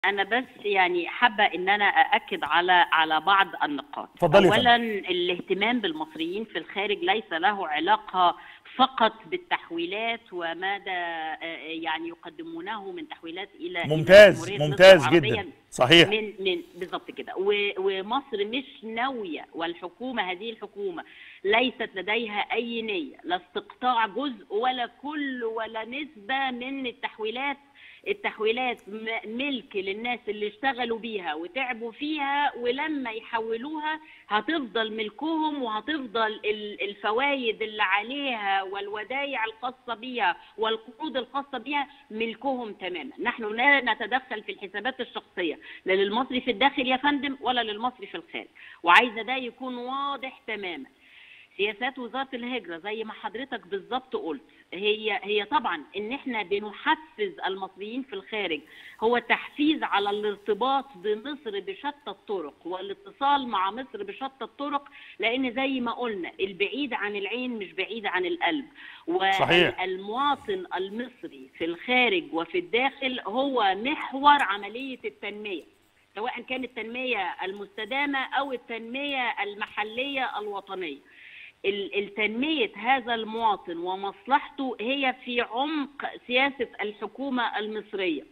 انا بس يعني حابه ان انا ااكد على على بعض النقاط اتفضلي يا اولا الاهتمام بالمصريين في الخارج ليس له علاقه فقط بالتحويلات وماذا آه، يعني يقدمونه من تحويلات الى إلى ممتاز جمهورية مصر ممتاز العربية جدا صحيح من من بالظبط كده و- ومصر مش ناويه والحكومه هذه الحكومه ليست لديها اي نيه لا استقطاع جزء ولا كل ولا نسبه من التحويلات التحويلات م- ملك للناس اللي اشتغلوا بيها وتعبوا فيها ولما يحولوها هتفضل ملكهم وهتفضل ال- الفوائد اللي عليها والودايع الخاصة بيها والقروض الخاصة بيها ملكهم تماما نحن لا نتدخل في الحسابات الشخصية لا للمصري في الداخل يا فندم ولا للمصري في الخارج وعايزة ده يكون واضح تماما سياسات وزاره الهجره زي ما حضرتك بالظبط قلت هي هي طبعا ان احنا بنحفز المصريين في الخارج هو تحفيز على الارتباط بمصر بشتى الطرق والاتصال مع مصر بشتى الطرق لان زي ما قلنا البعيد عن العين مش بعيد عن القلب صحيح. والمواطن المصري في الخارج وفي الداخل هو محور عمليه التنميه سواء كانت التنميه المستدامه او التنميه المحليه الوطنيه ال- التنمية هذا المواطن ومصلحته هي في عمق سياسة الحكومة المصرية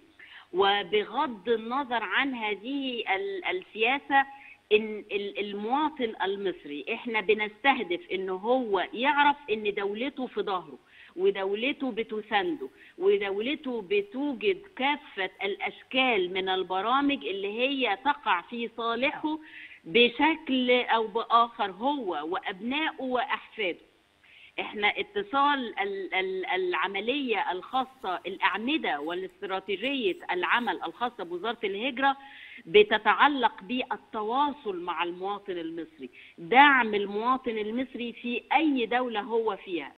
وبغض النظر عن هذه ال- السياسة إن ال- المواطن المصري احنا بنستهدف ان هو يعرف ان دولته في ظهره ودولته بتسنده ودولته بتوجد كافة الأشكال من البرامج اللي هي تقع في صالحه بشكل أو بآخر هو وأبنائه وأحفاده احنا اتصال ال- ال- العملية الخاصة الأعمدة والاستراتيجية العمل الخاصة بوزارة الهجرة بتتعلق بالتواصل مع المواطن المصري دعم المواطن المصري في أي دولة هو فيها